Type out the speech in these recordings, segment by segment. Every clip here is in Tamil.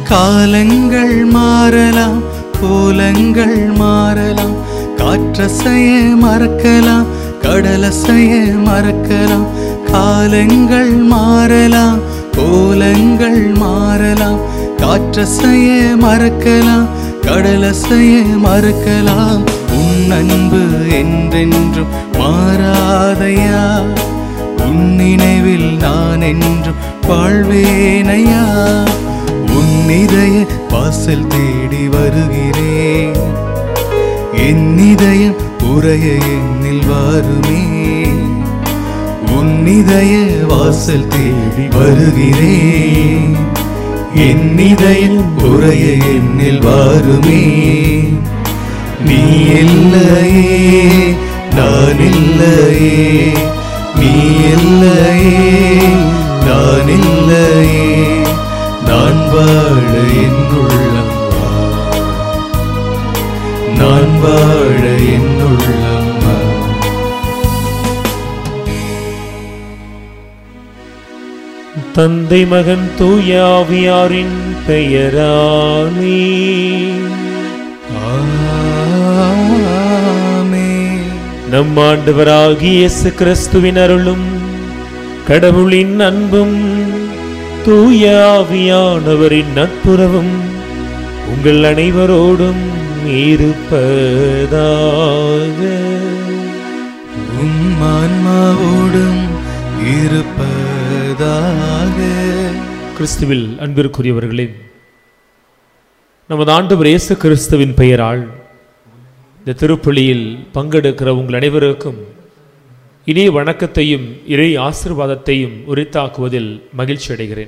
காலங்கள் மாறலாம் கோலங்கள் மாறலாம் காற்றசைய மறக்கலாம் கடலசைய மறக்கலாம் காலங்கள் மாறலாம் கோலங்கள் மாறலாம் காற்றசைய மறக்கலாம் கடலசைய மறக்கலாம் உன் அன்பு என்றென்றும் மாறாதையா உன் நினைவில் நான் என்றும் வாழ்வேனையா உன் இதய வாசல் தேடி வருகிறேன் என் இதயம் உரைய எண்ணில் வாருமே உன் இதய வாசல் தேடி வருகிறேன் என் இதயம் உரைய எண்ணில் வாருமே நீ இல்லையே நான் இல்லையே நீ இல்லையே நான் இல்லையே நான் வாழ என் உள்ளம் வா. நான் வாழ என் உள்ளம் வா. தந்தை மகன் தூயாவியாரின் பெயராலே ஆமென். நம் ஆண்டவராகிய இயேசு கிறிஸ்துவின் அருளும் கடவுளின் அன்பும் தூயாவியானவரின் நட்புறவும் உங்கள் அனைவரோடும் இருப்பதாக உம் ஆன்மாவோடும் இருப்பதாக கிறிஸ்துவில் அன்பிற்குரியவர்களே நமது ஆண்டவர் இயேசு கிறிஸ்துவின் பெயரால் இந்த திருப்பலியில் பங்கெடுக்கிற உங்கள் அனைவருக்கும் இனிய வணக்கத்தையும் இறை ஆசிர்வாதத்தையும் உரித்தாக்குவதில் மகிழ்ச்சி அடைகிறேன்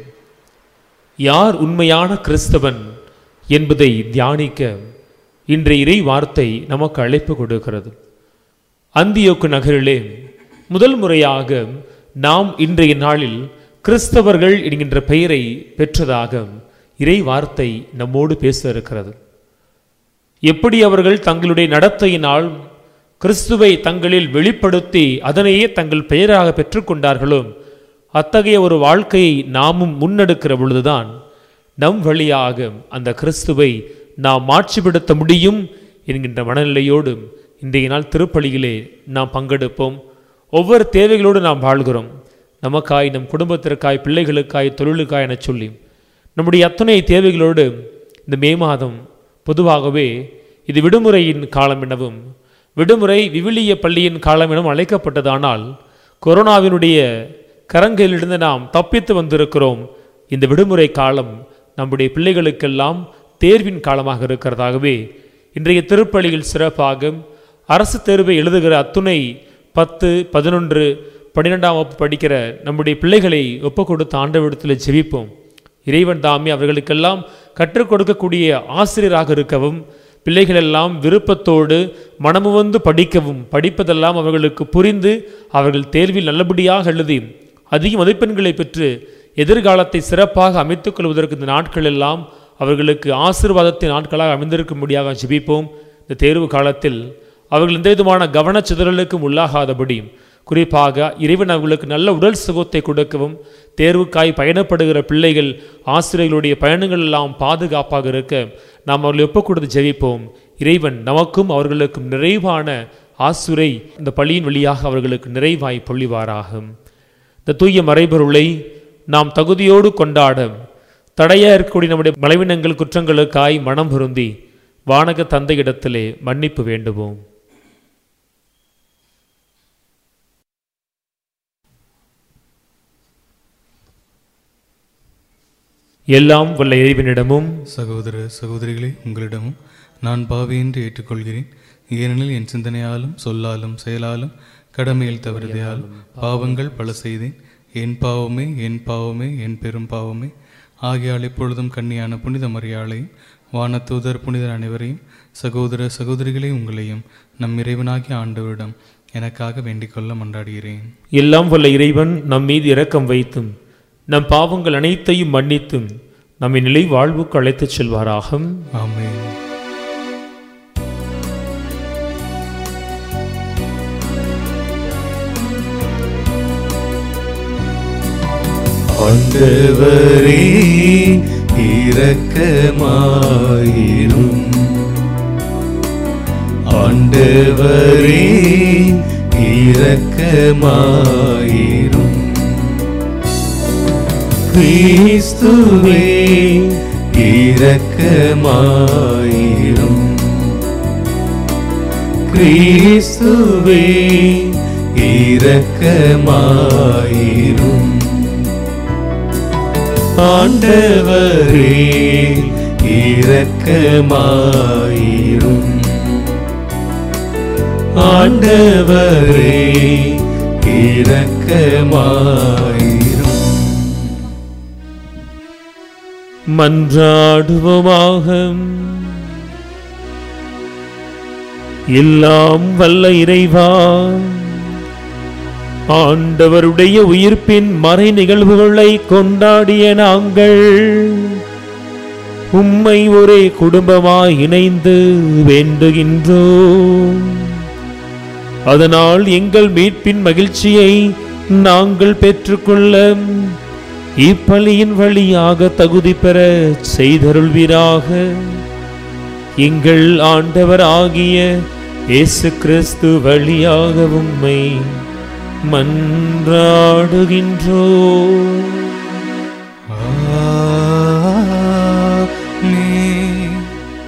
யார் உண்மையான கிறிஸ்தவன் என்பதை தியானிக்க இன்றைய இறை வார்த்தை நமக்கு அழைப்பு கொடுக்கிறது அந்தியோக்கு நகரிலே முதல் முறையாக நாம் இன்றைய நாளில் கிறிஸ்தவர்கள் என்கின்ற பெயரை பெற்றதாக இறை வார்த்தை நம்மோடு பேச இருக்கிறது எப்படி அவர்கள் தங்களுடைய நடத்தையினால் கிறிஸ்துவை தங்களில் வெளிப்படுத்தி அதனையே தங்கள் பெயராக பெற்றுக்கொண்டார்களோ அத்தகைய ஒரு வாழ்க்கையை நாமும் முன்னெடுக்கிற பொழுதுதான் நம் வழியாக அந்த கிறிஸ்துவை நாம் மாட்சிப்படுத்த முடியும் என்கின்ற மனநிலையோடு இன்றைய நாள் திருப்பலியிலே நாம் பங்கெடுப்போம் ஒவ்வொரு தேவைகளோடு நாம் வாழ்கிறோம் நமக்காய் நம் குடும்பத்திற்காய் பிள்ளைகளுக்காய் தொழிலுக்காய் என சொல்லி நம்முடைய அத்தனை தேவைகளோடு இந்த மே மாதம் பொதுவாகவே இது விடுமுறையின் காலம் எனவும் விடுமுறை விவிலிய பள்ளியின் காலம் எனவும் அழைக்கப்பட்டதானால் கொரோனாவினுடைய கரங்களிலிருந்து நாம் தப்பித்து வந்திருக்கிறோம் இந்த விடுமுறை காலம் நம்முடைய பிள்ளைகளுக்கெல்லாம் தேர்வின் காலமாக இருக்கிறதாகவே இன்றைய திருப்பலியில் சிறப்பாக அரசு தேர்வை எழுதுகிற அத்துணை பத்து பதினொன்று பன்னிரெண்டாம் வகுப்பு படிக்கிற நம்முடைய பிள்ளைகளை ஒப்புக் கொடுத்த ஆண்டவிடத்தில் ஜெபிப்போம் இறைவன் தாமே அவர்களுக்கெல்லாம் கற்றுக் கொடுக்கக்கூடிய ஆசிரியராக இருக்கவும் பிள்ளைகளெல்லாம் விருப்பத்தோடு மனமு வந்து படிக்கவும் படிப்பதெல்லாம் அவர்களுக்கு புரிந்து அவர்கள் தேர்வில் நல்லபடியாக எழுதி அதிக மதிப்பெண்களை பெற்று எதிர்காலத்தை சிறப்பாக அமைத்துக் கொள்வதற்கு இந்த நாட்கள் எல்லாம் அவர்களுக்கு ஆசீர்வாதத்தின் நாட்களாக அமைந்திருக்கும்படியாக ஜெபிப்போம் இந்த தேர்வு காலத்தில் அவர்கள் எந்த விதமான கவனச்சிதறலுக்கும் உள்ளாகாதபடி குறிப்பாக இறைவன் அவர்களுக்கு நல்ல உடல் சுகத்தை கொடுக்கவும் தேர்வுக்காய் பயணப்படுகிற பிள்ளைகள் ஆசிரியர்களுடைய பயணங்கள் எல்லாம் பாதுகாப்பாக இருக்க நாம் அவர்களை ஒப்புக் கொடுத்து ஜெபிப்போம் இறைவன் நமக்கும் அவர்களுக்கும் நிறைவான ஆசுரை இந்த பள்ளியின் வழியாக அவர்களுக்கு நிறைவாய் பொழிவாராகும் இந்த தூய மறைபொருளை நாம் தகுதியோடு கொண்டாட தடையா இருக்கக்கூடிய நம்முடைய பலவீனங்கள் குற்றங்களுக்காய் மனம் பொருந்தி வானக தந்தையிடத்திலே மன்னிப்பு வேண்டுவோம் எல்லாம் வல்ல இறைவனிடமும் சகோதர சகோதரிகளே உங்களிடமும் நான் பாவி என்று ஏற்றுக்கொள்கிறேன் ஏனெனில் என் சிந்தனையாலும் சொல்லாலும் செயலாலும் கடமையில் தவறுதையாலும் பாவங்கள் பல செய்தேன் என் பாவமே என் பாவமே என் பெரும் பாவமே ஆகையால் எப்பொழுதும் கன்னியான புனித மரியாளையும் வானதூதர் புனிதர் அனைவரையும் சகோதர சகோதரிகளே உங்களையும் நம் இறைவனாகிய ஆண்டவரிடம் எனக்காக வேண்டிக் கொள்ள மன்றாடுகிறேன் எல்லாம் வல்ல இறைவன் நம் மீது இரக்கம் வைத்தும் நம் பாவங்கள் அனைத்தையும் மன்னித்தும் நம்மை நிலை வாழ்வுக்கு அழைத்துச் செல்வாராகும் ஆமென் ஆண்டவரே இரக்கமாயிரும் ஆண்டவரே இரக்கமாயிரும் கிறிஸ்துவே இரக்கமாயிரும் கிறிஸ்துவே இரக்கமாயிரும் ஆண்டவரே இரக்கமாயிரும் ஆண்டவரே இரக்கமாயிரும் மன்றாடுவோமாக எல்லாம் வல்ல இறைவா ஆண்டவருடைய உயிர்ப்பின் மறை நிகழ்வுகளை கொண்டாடிய நாங்கள் உம்மை ஒரே குடும்பமாய் இணைந்து வேண்டுகின்றோம் அதனால் எங்கள் மீட்பின் மகிழ்ச்சியை நாங்கள் பெற்றுக்கொள்ள இப்பலியின் வழியாக தகுதி பெற செய்தருள்வீராக எங்கள் ஆண்டவர் ஆகிய இயேசு கிறிஸ்து வழியாக உம்மை மன்றாடுகின்றோ ஆமென்.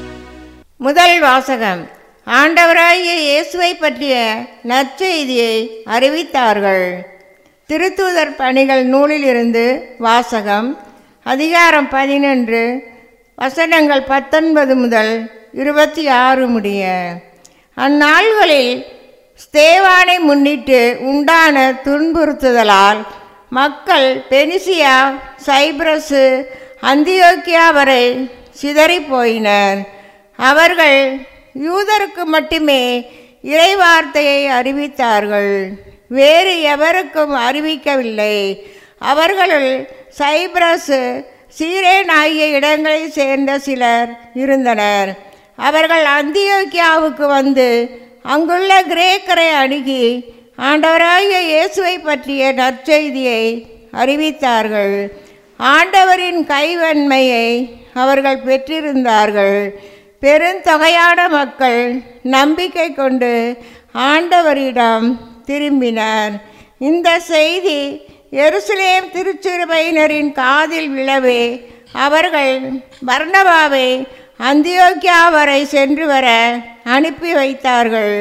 முதல் வாசகம் ஆண்டவராகிய இயேசுவை பற்றிய நற்செய்தியை அறிவித்தார்கள் திருத்தூதர் பணிகள் நூலிலிருந்து வாசகம் அதிகாரம் பதினொன்று வசனங்கள் பத்தொன்பது முதல் இருபத்தி ஆறு முடிய அந்நாள்களில் ஸ்தேவானை முன்னிட்டு உண்டான துன்புறுத்துதலால் மக்கள் பெனிசியா சைப்ரஸு அந்தியோக்கியா வரை சிதறிப் போயினர் அவர்கள் யூதருக்கு மட்டுமே இறைவார்த்தையை அறிவித்தார்கள் வேறு எவருக்கும் அறிவிக்கவில்லை அவர்களுள் சைப்ரஸ் சீரேன் ஆகிய இடங்களைச் சேர்ந்த சிலர் இருந்தனர் அவர்கள் அந்தியோக்கியாவுக்கு வந்து அங்குள்ள கிரேக்கரை அணுகி ஆண்டவராகிய இயேசுவை பற்றிய நற்செய்தியை அறிவித்தார்கள் ஆண்டவரின் கைவன்மையை அவர்கள் பெற்றிருந்தார்கள் பெருந்தொகையான மக்கள் நம்பிக்கை கொண்டு ஆண்டவரிடம் திரும்பினர் இந்த செய்தி எருசலேம் திருச்சிறுபையினரின் காதில் விழவே அவர்கள் பர்னபாவை அந்தியோக்கியா வரை சென்று வர அனுப்பி வைத்தார்கள்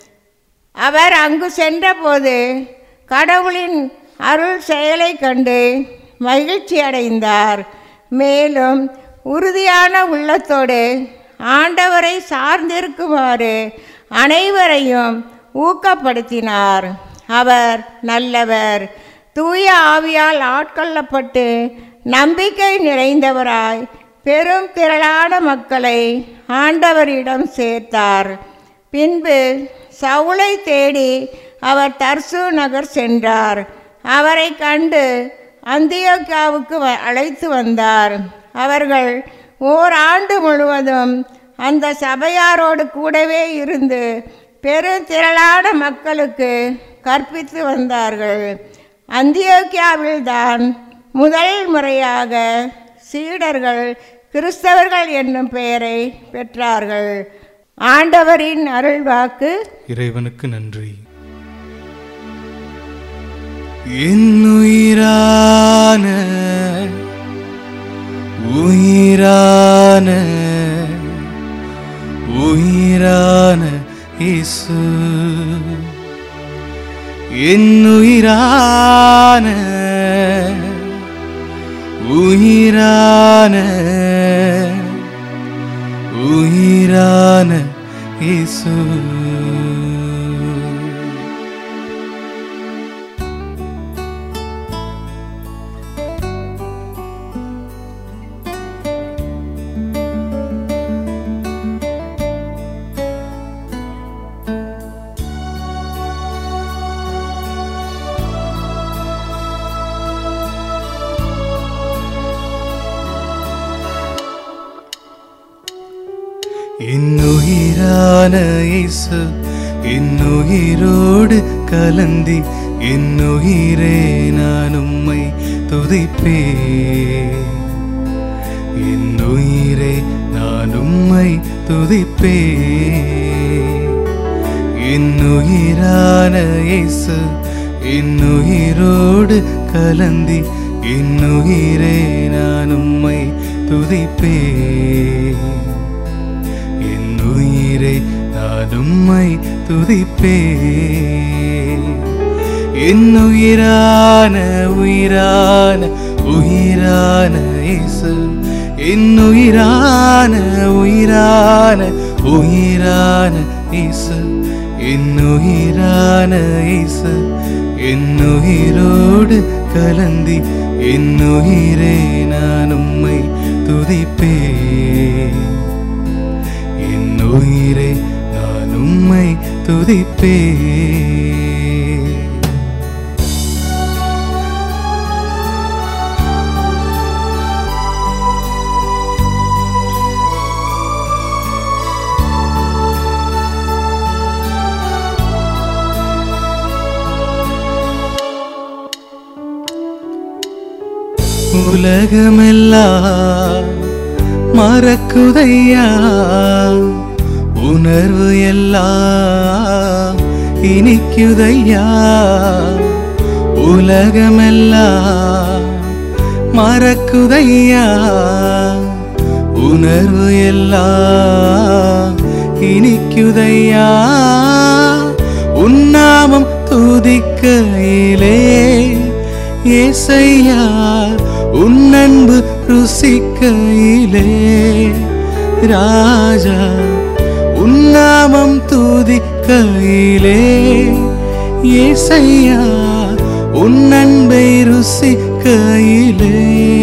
அவர் அங்கு சென்றபோது கடவுளின் அருள் செயலைக் கண்டு மகிழ்ச்சி அடைந்தார் மேலும் உறுதியான உள்ளத்தோடு ஆண்டவரை சார்ந்திருக்குமாறு அனைவரையும் ஊக்கப்படுத்தினார் அவர் நல்லவர் தூய ஆவியால் ஆட்கொள்ளப்பட்டு நம்பிக்கை நிறைந்தவராய் பெரும் திரளான மக்களை ஆண்டவரிடம் சேர்த்தார் பின்பு சவுளை தேடி அவர் தர்சு நகர் சென்றார் அவரை கண்டு அந்தியோக்கியாவுக்கு வ- அழைத்து வந்தார் அவர்கள் ஓராண்டு முழுவதும் அந்த சபையாரோடு கூடவே இருந்து பெருந்திரளான மக்களுக்கு கற்பித்து வந்தார்கள் அந்தியோக்கியாவில்தான் முதல் முறையாக சீடர்கள் கிறிஸ்தவர்கள் என்னும் பெயரை பெற்றார்கள் ஆண்டவரின் அருள்வாக்கு இறைவனுக்கு நன்றி என்னுயிரான உயிரான உயிரான இயேசு என்னுயிரான உயிரான உயிரான இயேசு என்னுயிரான இயேசு என்னுயிரோடு கலந்தி என்னுயிரே நான் உம்மை துதிப்பே என் உயிரே நான் உம்மை துதிப்பே என் உயிரான இயேசு என் உயிரோடு கலந்தி என் உயிரே நான் உம்மை துதிப்பே என் உயிரை நான் உம்மை துதிப்பே என் உயிரான உயிரான உயிரான இயேசு என் உயிரான உயிரான உயிரான இயேசு என் உயிரான இயேசு என் உயிரோடு கலந்தி என் உயிரே நான் உம்மை துதிப்பே என் உயிரை நான் உம்மை துதிப்பே உலகமெல்லாம் மறக்குதையா உணர்வு எல்லாம் இனிக்குதையா உலகமெல்லாம் மறக்குதையா உணர்வு எல்லாம் இனிக்குதையா உன்னாமம் துதிக்கையிலே ஏசையா உன் அன்பு ருசிக்கையிலே ராஜா உன்னாமம் துதிக்கையிலே ஏசையா உன் அன்பை ருசிக்கையிலே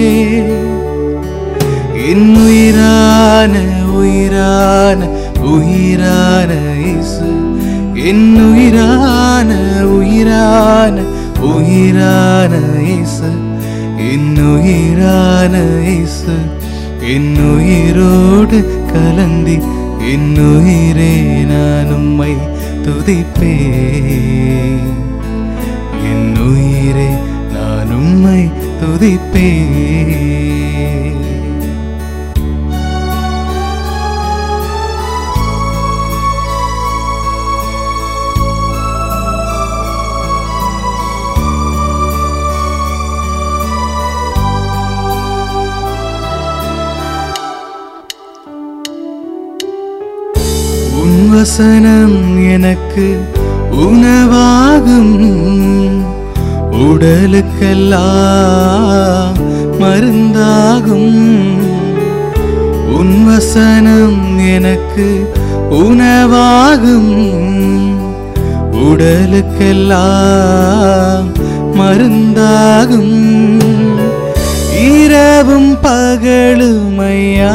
என் உயிரான உயிரான உயிரான இயேசு என் உயிரான உயிரான உயிரான இயேசு என் உயிரான இயேசு என் உயிரோடு கலந்தி என் உயிரே நான் உம்மை துதிப்பேன் என் உயிரே நான் உம்மை துதிப்பேன் உன் வசனம் எனக்கு உணவாகும் உடலுக்கெல்லாம் மருந்தாகும் உன் வசனம் எனக்கு உணவாகும் உடலுக்கெல்லாம் மருந்தாகும் இரவும் பகலுமையா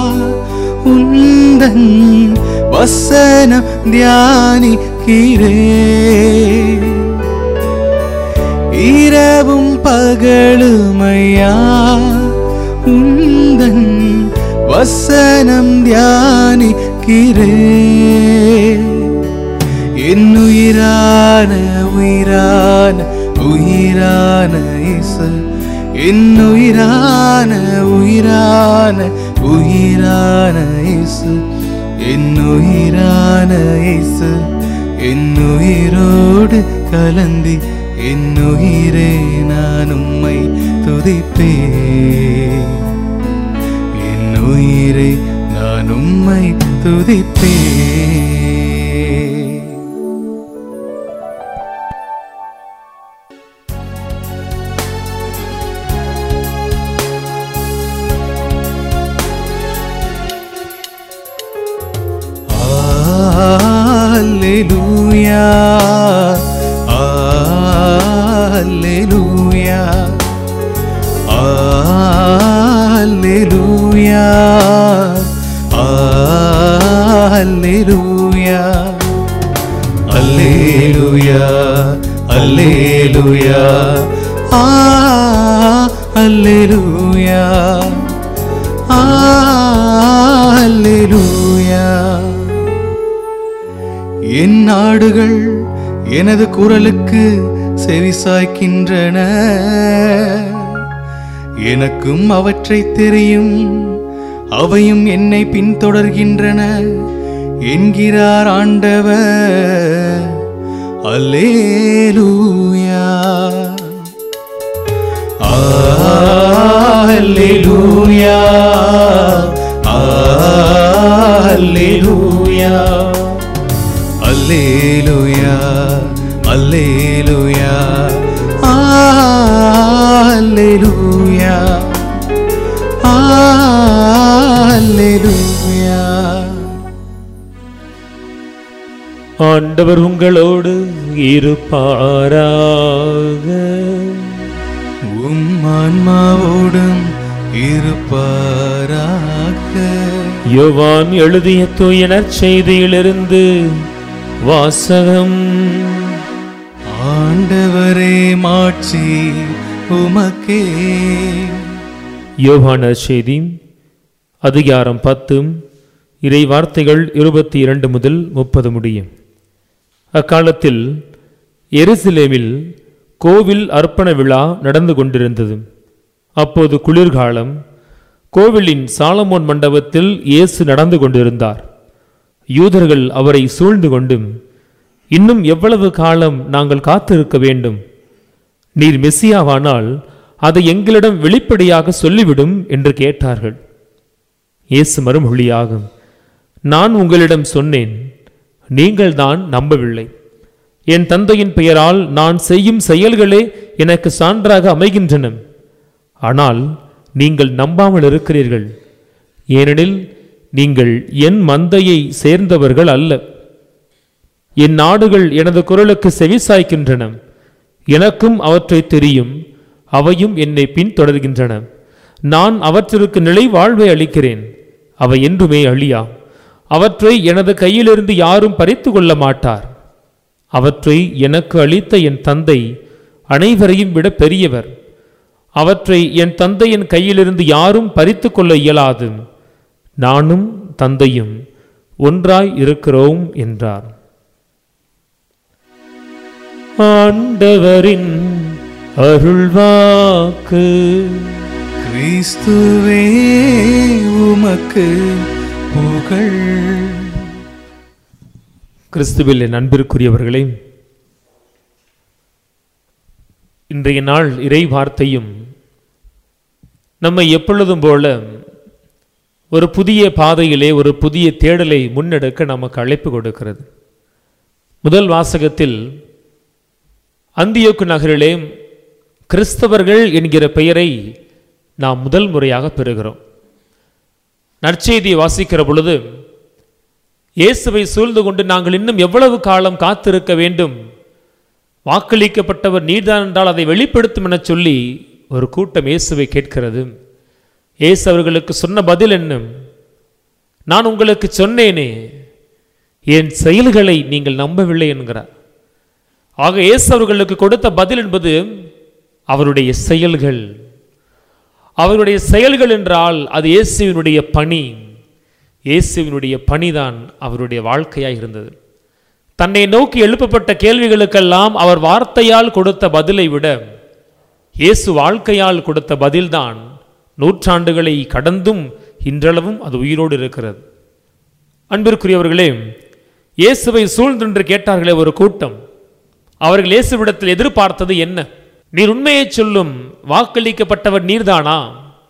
உந்தன் வசனம் தியானிக்கிறே இரவும் பகலுமையா உந்தன் வசனம் தியானிக்கிறே என் உயிரான உயிரான உயிரான இயேசு என் உயிரான உயிரான உயிரான இயேசு என் உயிரான இயேசு என் உயிரோடு கலந்தி என் உயிரே நான் உம்மை துதிப்பேன் என் உயிரை நான் உம்மை துதிப்பேன் Alleluia. Alleluia. Alleluia. Alleluia. Alleluia. Alleluia. Ah, Alleluia. Alleluia. என் நாடுகள் எனது குரலுக்கு செவிசாய்க்கின்றன எனக்கும் அவற்றை தெரியும் அவையும் என்னை பின்தொடர்கின்றன என்கிறார் ஆண்டவர் அல்லேலூயா அல்லேலூயா அல்லேலூயா அல்லேலூயா அல்லேலூயா அல்லேலூயா அல்லேலூயா ஆண்டவர் உங்களோடு இருப்பாராக உம் ஆன்மாவோடும் இருப்பாராக யோவான் எழுதிய தூய நற்செய்தியிலிருந்து வாசகம் ஆண்டவரே மாட்சி உமக்கே யோவான் நற்செய்தி அதிகாரம் பத்து இறை வார்த்தைகள் இருபத்தி இரண்டு முதல் முப்பது முடியும் அக்காலத்தில் எருசலேமில் கோவில் அர்ப்பண விழா நடந்து கொண்டிருந்தது அப்போது குளிர்காலம் கோவிலின் சாலமோன் மண்டபத்தில் இயேசு நடந்து கொண்டிருந்தார் யூதர்கள் அவரை சூழ்ந்து கொண்டும் இன்னும் எவ்வளவு காலம் நாங்கள் காத்திருக்க வேண்டும் நீர் மெஸ்ஸியாவானால் அதை எங்களிடம் வெளிப்படையாக சொல்லிவிடும் என்று கேட்டார்கள் இயேசு மறுமொழியாகும் நான் உங்களிடம் சொன்னேன் நீங்கள் தான் நம்பவில்லை என் தந்தையின் பெயரால் நான் செய்யும் செயல்களே எனக்கு சான்றாக அமைகின்றன ஆனால் நீங்கள் நம்பாமல் இருக்கிறீர்கள் ஏனெனில் நீங்கள் என் மந்தையை சேர்ந்தவர்கள் அல்ல என் நாடுகள் எனது குரலுக்கு செவிசாய்க்கின்றன எனக்கும் அவற்றை தெரியும் அவையும் என்னை பின்தொடர்கின்றன நான் அவற்றிற்கு நிலை வாழ்வை அளிக்கிறேன் அவை என்றுமே அழியா அவற்றை எனது கையிலிருந்து யாரும் பறித்து கொள்ள மாட்டார் அவற்றை எனக்கு அளித்த என் தந்தை அனைவரையும் விட பெரியவர் அவற்றை என் தந்தையின் கையிலிருந்து யாரும் பறித்து கொள்ள இயலாது நானும் தந்தையும் ஒன்றாய் இருக்கிறோம் என்றார் ஆண்டவரின் அருள்வாக்கு கிறிஸ்துவே உமக்கு புகழ் கிறிஸ்துவில் என் அன்பிற்குரியவர்களே இன்றைய நாள் இறை வார்த்தையும் நம்மை எப்பொழுதும் போல ஒரு புதிய பாதையிலே ஒரு புதிய தேடலை முன்னெடுக்க நமக்கு அழைப்பு கொடுக்கிறது முதல் வாசகத்தில் அந்தியோக்கு நகரிலே கிறிஸ்தவர்கள் என்கிற பெயரை நாம் முதல் முறையாக பெறுகிறோம் நற்செய்தியை வாசிக்கிற பொழுது இயேசுவை சூழ்ந்து கொண்டு நாங்கள் இன்னும் எவ்வளவு காலம் காத்திருக்க வேண்டும் வாக்களிக்கப்பட்டவர் நீர்தான் என்றால் அதை வெளிப்படுத்தும் என சொல்லி ஒரு கூட்டம் இயேசுவை கேட்கிறது இயேசு அவர்களுக்கு சொன்ன பதில் என்ன நான் உங்களுக்கு சொன்னேனே என் செயல்களை நீங்கள் நம்பவில்லை என்கிறார் ஆக இயேசு அவர்களுக்கு கொடுத்த பதில் என்பது அவருடைய செயல்கள் அவருடைய செயல்கள் என்றால் அது இயேசுவினுடைய பணி இயேசுவினுடைய பணிதான் அவருடைய வாழ்க்கையாக இருந்தது தன்னை நோக்கி எழுப்பப்பட்ட கேள்விகளுக்கெல்லாம் அவர் வார்த்தையால் கொடுத்த பதிலை விட இயேசு வாழ்க்கையால் கொடுத்த பதில்தான் நூற்றாண்டுகளை கடந்தும் இன்றளவும் அது உயிரோடு இருக்கிறது அன்பிற்குரியவர்களே இயேசுவை சூழ்ந்தென்று கேட்டார்களே ஒரு கூட்டம் அவர்கள் இயேசுவிடத்தில் எதிர்பார்த்தது என்ன நீர் உண்மையை சொல்லும் வாக்களிக்கப்பட்டவர் நீர்தானா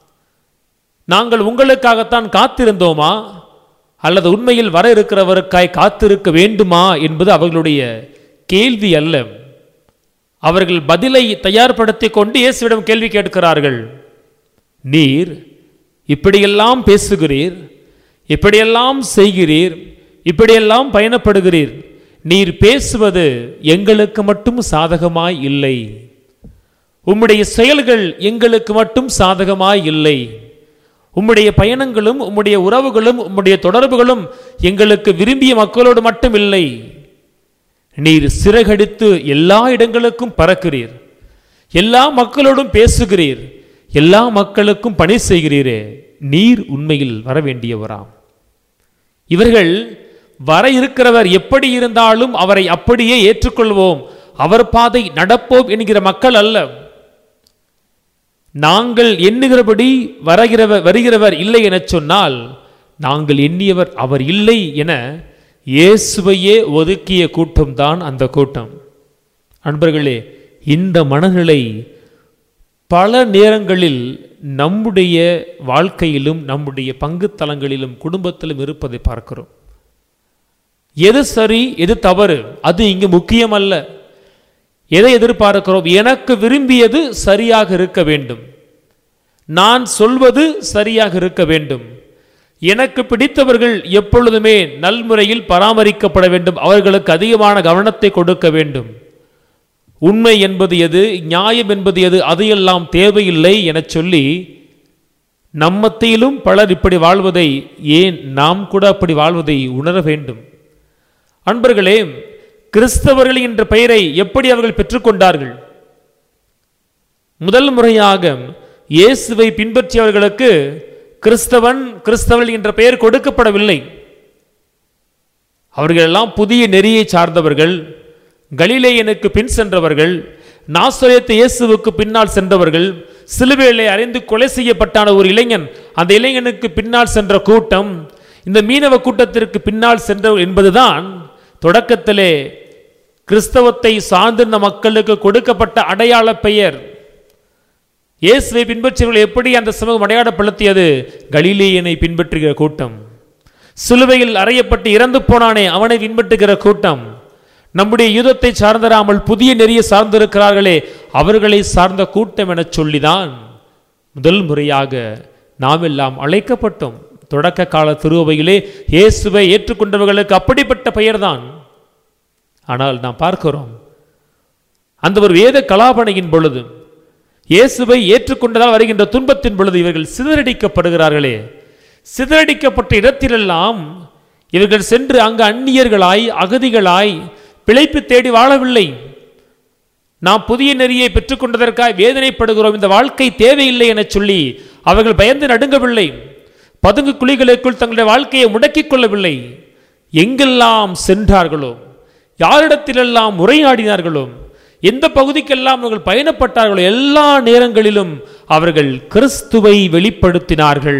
நாங்கள் உங்களுக்காகத்தான் காத்திருந்தோமா அல்லது உண்மையில் வர இருக்கிறவருக்காய் காத்திருக்க வேண்டுமா என்பது அவர்களுடைய கேள்வி அல்ல அவர்கள் பதிலை தயார்படுத்திக் கொண்டு இயேசுவிடம் கேள்வி கேட்கிறார்கள் நீர் இப்படியெல்லாம் பேசுகிறீர் இப்படியெல்லாம் செய்கிறீர் இப்படியெல்லாம் பயணப்படுகிறீர் நீர் பேசுவது எங்களுக்கு மட்டும் சாதகமாய் இல்லை உம்முடைய செயல்கள் எங்களுக்கு மட்டும் சாதகமாய் இல்லை உம்முடைய பயணங்களும் உம்முடைய உறவுகளும் உம்முடைய தொடர்புகளும் எங்களுக்கு விரும்பிய மக்களோடு மட்டும் இல்லை நீர் சிறகடித்து எல்லா இடங்களுக்கும் பறக்கிறீர் எல்லா மக்களோடும் பேசுகிறீர் எல்லா மக்களுக்கும் பணி செய்கிறீரே நீர் உண்மையில் வர வேண்டியவராம் இவர்கள் வர இருக்கிறவர் எப்படி இருந்தாலும் அவரை அப்படியே ஏற்றுக்கொள்வோம் அவர் பாதை நடப்போம் என்கிற மக்கள் அல்ல நாங்கள் எண்ணுகிறபடி வருகிறவர் வருகிறவர் இல்லை எனச் சொன்னால் நாங்கள் எண்ணியவர் அவர் இல்லை என இயேசுவையே ஒதுக்கிய கூட்டம்தான் அந்த கூட்டம் அன்பர்களே இந்த மனநிலை பல நேரங்களில் நம்முடைய வாழ்க்கையிலும் நம்முடைய பங்குத்தலங்களிலும் குடும்பத்திலும் இருப்பதை பார்க்கிறோம் எது சரி எது தவறு அது இங்கு முக்கியமல்ல எதை எதிர்பார்க்கிறோம் எனக்கு விரும்பியது சரியாக இருக்க வேண்டும் நான் சொல்வது சரியாக இருக்க வேண்டும் எனக்கு பிடித்தவர்கள் எப்பொழுதுமே நல்முறையில் பராமரிக்கப்பட வேண்டும் அவர்களுக்கு அதிகமான கவனத்தை கொடுக்க வேண்டும் உண்மை என்பது எது நியாயம் என்பது எது அதையெல்லாம் தேவையில்லை எனச் சொல்லி நம்மத்திலும் பலர் இப்படி வாழ்வதை ஏன் நாம் கூட அப்படி வாழ்வதை உணர வேண்டும் அன்பர்களே கிறிஸ்தவர்கள் என்ற பெயரை எப்படி அவர்கள் பெற்றுக்கொண்டார்கள் முதல் முறையாக இயேசுவை பின்பற்றியவர்களுக்கு கிறிஸ்தவன் கிறிஸ்தவள் என்ற பெயர் கொடுக்கப்படவில்லை அவர்கள் எல்லாம் புதிய நெறியை சார்ந்தவர்கள் கலிலேயனுக்கு பின் சென்றவர்கள் நாசரேத்து இயேசுவுக்கு பின்னால் சென்றவர்கள் சிலுவையிலே அறிந்து கொலை செய்யப்பட்டான ஒரு இளைஞன் அந்த இளைஞனுக்கு பின்னால் சென்ற கூட்டம் இந்த மீனவ கூட்டத்திற்கு பின்னால் சென்ற என்பதுதான் தொடக்கத்திலே கிறிஸ்தவத்தை சார்ந்திருந்த மக்களுக்கு கொடுக்கப்பட்ட அடையாள பெயர் இயேசுவை பின்பற்றியவர்கள் எப்படி அந்த சமூகம் அடையாளப்படுத்தியது கலிலேயனை பின்பற்றுகிற கூட்டம் சிலுவையில் அறையப்பட்டு இறந்து போனானே அவனை பின்பற்றுகிற கூட்டம் நம்முடைய யுதத்தை சார்ந்தராமல் புதிய நெறிய சார்ந்திருக்கிறார்களே அவர்களை சார்ந்த கூட்டம் என சொல்லிதான் முதல் முறையாக நாம் எல்லாம் அழைக்கப்பட்டோம் தொடக்க கால திருவையிலே இயேசுவை ஏற்றுக்கொண்டவர்களுக்கு அப்படிப்பட்ட பெயர்தான் ஆனால் நாம் பார்க்கிறோம் அந்த ஒரு வேத கலாபனையின் பொழுது இயேசுவை ஏற்றுக்கொண்டதால் வருகின்ற துன்பத்தின் பொழுது இவர்கள் சிதறடிக்கப்படுகிறார்களே சிதறடிக்கப்பட்ட இடத்திலெல்லாம் இவர்கள் சென்று அங்கு அந்நியர்களாய் அகதிகளாய் பிழைப்பு தேடி வாழவில்லை நாம் புதிய நெறியை பெற்றுக்கொண்டதற்காக வேதனைப்படுகிறோம் இந்த வாழ்க்கை தேவையில்லை என சொல்லி அவர்கள் பயந்து நடுங்கவில்லை பதுங்கு குழிகளுக்குள் தங்களுடைய வாழ்க்கையை முடக்கிக் கொள்ளவில்லை எங்கெல்லாம் சென்றார்களோ யாரிடத்திலெல்லாம் உரையாடினார்களோ எந்த பகுதிக்கெல்லாம் அவர்கள் பயணப்பட்டார்களோ எல்லா நேரங்களிலும் அவர்கள் கிறிஸ்துவை வெளிப்படுத்தினார்கள்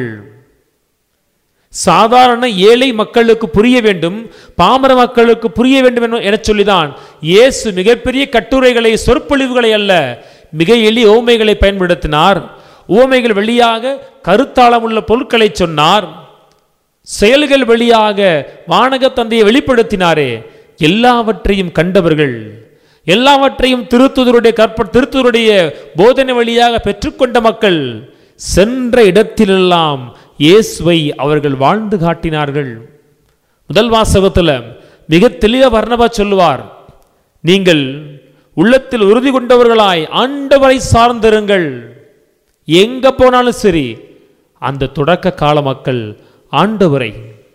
சாதாரண ஏழை மக்களுக்கு புரிய வேண்டும் பாமர மக்களுக்கு புரிய வேண்டும் என- எனச் சொல்லிதான் இயேசு மிகப்பெரிய கட்டுரைகளை சொற்பொழிவுகளை அல்ல மிக எளிய ஓமைகளை பயன்படுத்தினார் ஓமைகள் வழியாக கருத்தாளமுள்ள பொருட்களை சொன்னார் செயல்கள் வழியாக வானக தந்தையை வெளிப்படுத்தினாரே எல்லாவற்றையும் கண்டவர்கள் எல்லாவற்றையும் திருத்துதருடைய கற்ப திருத்துதருடைய போதனை வழியாக பெற்றுக்கொண்ட மக்கள் சென்ற இடத்திலெல்லாம் இயேசுவை அவர்கள் வாழ்ந்து காட்டினார்கள் முதல் வாசகத்தில் மிக தெளிவ வர்ணபா சொல்லுவார் நீங்கள் உள்ளத்தில் உறுதி கொண்டவர்களாய் ஆண்டவரை சார்ந்திருங்கள் எங்க போனாலும் சரி அந்த தொடக்க கால மக்கள் ஆண்டவரை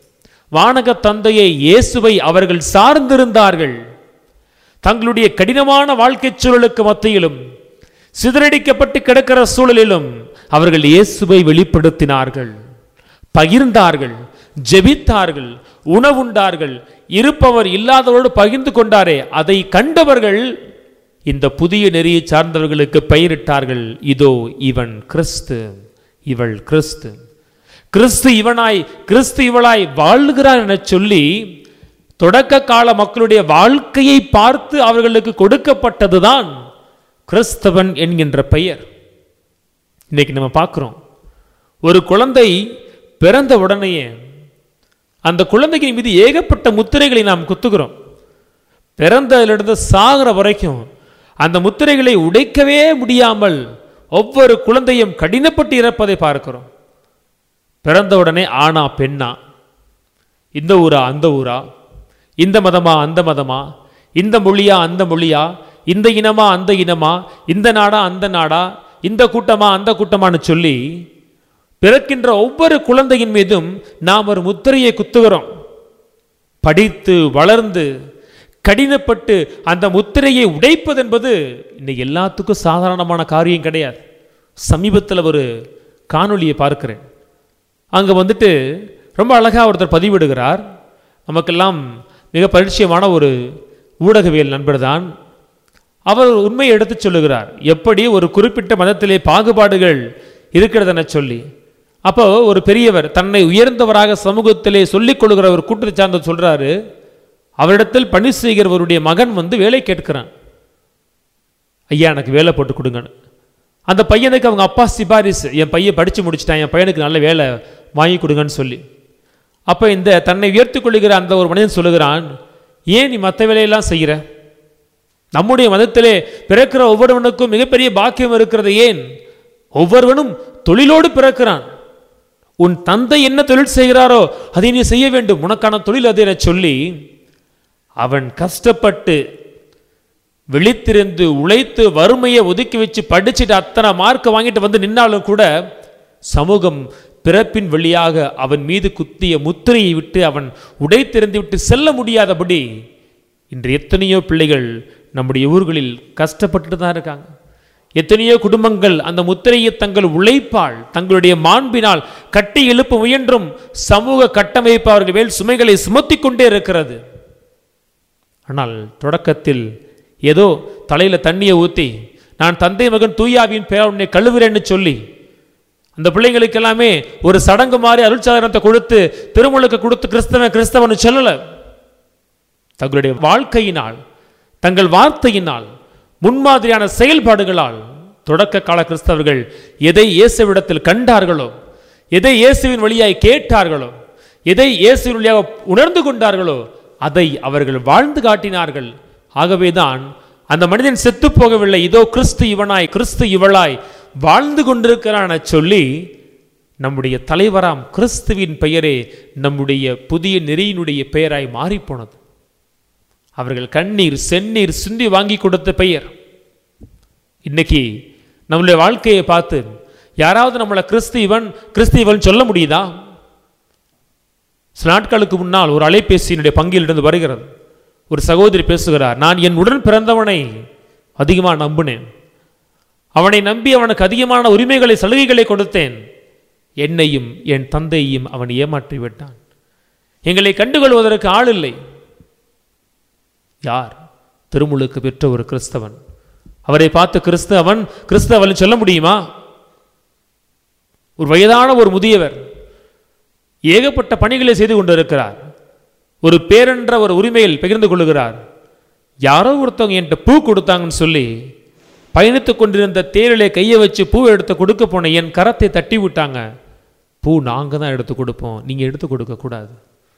வானக தந்தையை இயேசுவை அவர்கள் சார்ந்திருந்தார்கள் தங்களுடைய கடினமான வாழ்க்கைச் சூழலுக்கு மத்தியிலும் சிதறடிக்கப்பட்டு கிடக்கிற சூழலிலும் அவர்கள் இயேசுவை வெளிப்படுத்தினார்கள் பகிர்ந்தார்கள் ஜெபித்தார்கள் உணவுண்டார்கள் இருப்பவர் இல்லாதவரோடு பகிர்ந்து கொண்டாரே அதை கண்டவர்கள் இந்த புதிய நெறியை சார்ந்தவர்களுக்கு பெயரிட்டார்கள் இதோ இவன் கிறிஸ்து இவள் கிறிஸ்து கிறிஸ்து இவனாய் கிறிஸ்து இவளாய் வாழ்கிறார் என சொல்லி தொடக்க கால மக்களுடைய வாழ்க்கையை பார்த்து அவர்களுக்கு கொடுக்கப்பட்டதுதான் கிறிஸ்தவன் என்கின்ற பெயர் இன்னைக்கு நம்ம பார்க்கிறோம் ஒரு குழந்தை பிறந்த உடனேயே அந்த குழந்தையின் மீது ஏகப்பட்ட முத்திரைகளை நாம் குத்துகிறோம் பிறந்ததிலிருந்து சாகிற வரைக்கும் அந்த முத்திரைகளை உடைக்கவே முடியாமல் ஒவ்வொரு குழந்தையும் கடினப்பட்டு இறப்பதை பார்க்கிறோம் பிறந்த உடனே ஆணா பெண்ணா இந்த ஊரா அந்த ஊரா இந்த மதமா அந்த மதமா இந்த மொழியா அந்த மொழியா இந்த இனமா அந்த இனமா இந்த நாடா அந்த நாடா இந்த கூட்டமா அந்த கூட்டமான்னு சொல்லி பிறக்கின்ற ஒவ்வொரு குழந்தையின் மீதும் நாம் ஒரு முத்திரையை குத்துகிறோம் படித்து வளர்ந்து கடினப்பட்டு அந்த முத்திரையை உடைப்பது என்பது இன்னைக்கு எல்லாத்துக்கும் சாதாரணமான காரியம் கிடையாது சமீபத்தில் ஒரு காணொளியை பார்க்கிறேன் அங்கே வந்துட்டு ரொம்ப அழகாக ஒருத்தர் பதிவிடுகிறார் நமக்கெல்லாம் மிக பரிச்சயமான ஒரு ஊடகவியல் நண்பர் தான் அவர் ஒரு உண்மையை எடுத்துச் சொல்லுகிறார் எப்படி ஒரு குறிப்பிட்ட மதத்திலே பாகுபாடுகள் இருக்கிறதென சொல்லி அப்போ ஒரு பெரியவர் தன்னை உயர்ந்தவராக சமூகத்திலே சொல்லிக் கொள்கிற ஒரு கூட்டத்தை சார்ந்த சொல்றாரு அவரிடத்தில் பணி செய்கிறவருடைய மகன் வந்து வேலை கேட்கிறான் ஐயா எனக்கு வேலை போட்டு கொடுங்கன்னு அந்த பையனுக்கு அவங்க அப்பா சிபாரிசு என் பையன் படித்து முடிச்சிட்டான் என் பையனுக்கு நல்ல வேலை வாங்கி கொடுங்கன்னு சொல்லி அப்போ இந்த தன்னை உயர்த்தி கொள்ளுகிற அந்த ஒரு மனிதன் சொல்லுகிறான் ஏன் நீ மற்ற வேலையெல்லாம் செய்கிற நம்முடைய மதத்திலே பிறக்கிற ஒவ்வொருவனுக்கும் மிகப்பெரிய பாக்கியம் இருக்கிறது ஏன் ஒவ்வொருவனும் தொழிலோடு பிறக்கிறான் உன் தந்தை என்ன தொழில் செய்கிறாரோ அதை நீ செய்ய வேண்டும் உனக்கான தொழில் அது என சொல்லி அவன் கஷ்டப்பட்டு விழித்திருந்து உழைத்து வறுமையை ஒதுக்கி வச்சு படிச்சுட்டு அத்தனை மார்க் வாங்கிட்டு வந்து நின்னாலும் கூட சமூகம் பிறப்பின் வழியாக அவன் மீது குத்திய முத்திரையை விட்டு அவன் உடைத்திருந்து விட்டு செல்ல முடியாதபடி இன்று எத்தனையோ பிள்ளைகள் நம்முடைய ஊர்களில் கஷ்டப்பட்டு தான் இருக்காங்க எத்தனையோ குடும்பங்கள் அந்த முத்திரையை தங்கள் உழைப்பால் தங்களுடைய மாண்பினால் கட்டி எழுப்ப முயன்றும் சமூக கட்டமைப்பு அவர்கள் மேல் சுமைகளை சுமத்தி கொண்டே இருக்கிறது ஆனால் தொடக்கத்தில் ஏதோ தலையில தண்ணியை ஊற்றி நான் தந்தை மகன் தூயாவின் பெயர் உன்னை கழுவுறேன்னு சொல்லி அந்த பிள்ளைங்களுக்கு எல்லாமே ஒரு சடங்கு மாதிரி அருட்சாதனத்தை கொடுத்து திருமுழுக்கு கொடுத்து கிறிஸ்தவன் கிறிஸ்தவன் சொல்லல தங்களுடைய வாழ்க்கையினால் தங்கள் வார்த்தையினால் முன்மாதிரியான செயல்பாடுகளால் தொடக்க கால கிறிஸ்தவர்கள் எதை இயேசுவிடத்தில் கண்டார்களோ எதை இயேசுவின் வழியாய் கேட்டார்களோ எதை இயேசுவின் வழியாக உணர்ந்து கொண்டார்களோ அதை அவர்கள் வாழ்ந்து காட்டினார்கள் ஆகவேதான் அந்த மனிதன் செத்து போகவில்லை இதோ கிறிஸ்து இவனாய் கிறிஸ்து இவளாய் வாழ்ந்து கொண்டிருக்கிறான் சொல்லி நம்முடைய தலைவராம் கிறிஸ்துவின் பெயரே நம்முடைய புதிய நெறியினுடைய பெயராய் மாறிப்போனது அவர்கள் கண்ணீர் செந்நீர் சிந்தி வாங்கி கொடுத்த பெயர் இன்னைக்கு நம்மளுடைய வாழ்க்கையை பார்த்து யாராவது நம்மளை கிறிஸ்து இவன் கிறிஸ்து இவன் சொல்ல முடியுதா சில நாட்களுக்கு முன்னால் ஒரு அலைபேசியினுடைய பங்கிலிருந்து வருகிறது ஒரு சகோதரி பேசுகிறார் நான் என் உடன் பிறந்தவனை அதிகமாக நம்பினேன் அவனை நம்பி அவனுக்கு அதிகமான உரிமைகளை சலுகைகளை கொடுத்தேன் என்னையும் என் தந்தையையும் அவன் ஏமாற்றி விட்டான் எங்களை கண்டுகொள்வதற்கு ஆள் இல்லை யார் திருமுழுக்கு பெற்ற ஒரு கிறிஸ்தவன் அவரை பார்த்து கிறிஸ்தவன் கிறிஸ்தவன் சொல்ல முடியுமா ஒரு வயதான ஒரு முதியவர் ஏகப்பட்ட பணிகளை செய்து கொண்டிருக்கிறார் ஒரு பேரென்ற ஒரு உரிமையில் பகிர்ந்து கொள்ளுகிறார் யாரோ ஒருத்தவங்க என்கிட்ட பூ கொடுத்தாங்கன்னு சொல்லி பயணித்துக் கொண்டிருந்த தேரிலே கையை வச்சு பூ எடுத்து கொடுக்க போன என் கரத்தை தட்டி விட்டாங்க பூ நாங்கள் தான் எடுத்து கொடுப்போம் நீங்கள் எடுத்து கொடுக்க கூடாது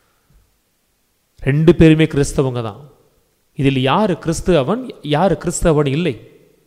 ரெண்டு பேருமே கிறிஸ்தவங்க தான் இதில் யார் கிறிஸ்தவன் யார் கிறிஸ்தவன் இல்லை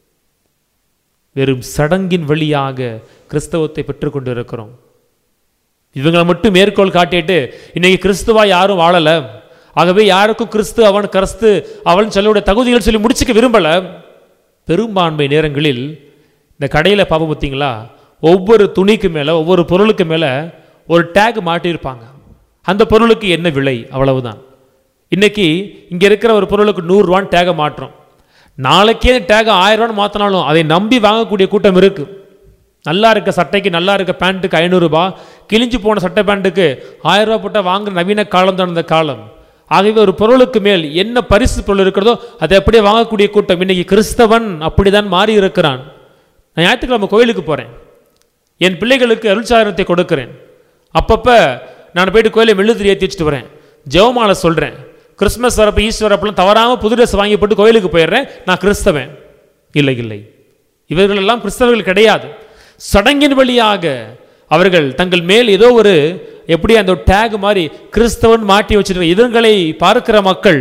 வெறும் சடங்கின் வழியாக கிறிஸ்தவத்தை பெற்றுக்கொண்டு இருக்கிறோம் இவங்களை மட்டும் மேற்கோள் காட்டிட்டு இன்னைக்கு கிறிஸ்துவா யாரும் வாழல ஆகவே யாருக்கும் கிறிஸ்து அவன் கிறிஸ்து அவன் சொல்லக்கூடிய தகுதிகள் சொல்லி முடிச்சுக்க விரும்பல பெரும்பான்மை நேரங்களில் இந்த கடையில் பாப்ப பார்த்தீங்களா ஒவ்வொரு துணிக்கு மேலே ஒவ்வொரு பொருளுக்கு மேலே ஒரு டேக் மாட்டியிருப்பாங்க அந்த பொருளுக்கு என்ன விலை அவ்வளவுதான் இன்னைக்கு இங்கே இருக்கிற ஒரு பொருளுக்கு நூறுரூவான்னு டேகை மாட்டுறோம் நாளைக்கே டேகை ஆயிரம் ரூபான்னு மாற்றினாலும் அதை நம்பி வாங்கக்கூடிய கூட்டம் இருக்குது நல்லா இருக்க சட்டைக்கு நல்லா இருக்க பேண்ட்டுக்கு ஐநூறுரூபா கிழிஞ்சு போன சட்டை பேண்ட்டுக்கு ஆயிரம் ரூபாய் போட்டால் வாங்குற நவீன காலம் தான் அந்த காலம் ஆகவே ஒரு பொருளுக்கு மேல் என்ன பரிசு பொருள் இருக்கிறதோ அதை அப்படியே வாங்கக்கூடிய கூட்டம் இன்னைக்கு கிறிஸ்தவன் அப்படிதான் மாறி இருக்கிறான் நான் ஞாயிற்றுக்கிழமை கோயிலுக்கு போகிறேன் என் பிள்ளைகளுக்கு அருள்சாதனத்தை கொடுக்கிறேன் அப்பப்போ நான் போயிட்டு கோயிலை மெழுதிரி ஏற்றி வச்சுட்டு வரேன் ஜெவமாலை சொல்கிறேன் கிறிஸ்மஸ் வரப்போ ஈஸ்வர் அப்பெல்லாம் தவறாமல் புது ட்ரெஸ் வாங்கி போட்டு கோயிலுக்கு போயிடுறேன் நான் கிறிஸ்தவன் இல்லை இல்லை இவர்கள் எல்லாம் கிறிஸ்தவர்கள் கிடையாது சடங்கின் வழியாக அவர்கள் தங்கள் மேல் ஏதோ ஒரு எப்படி அந்த டேக் மாதிரி கிறிஸ்தவன் மாட்டி வச்சிருக்க இதுங்களை பார்க்கிற மக்கள்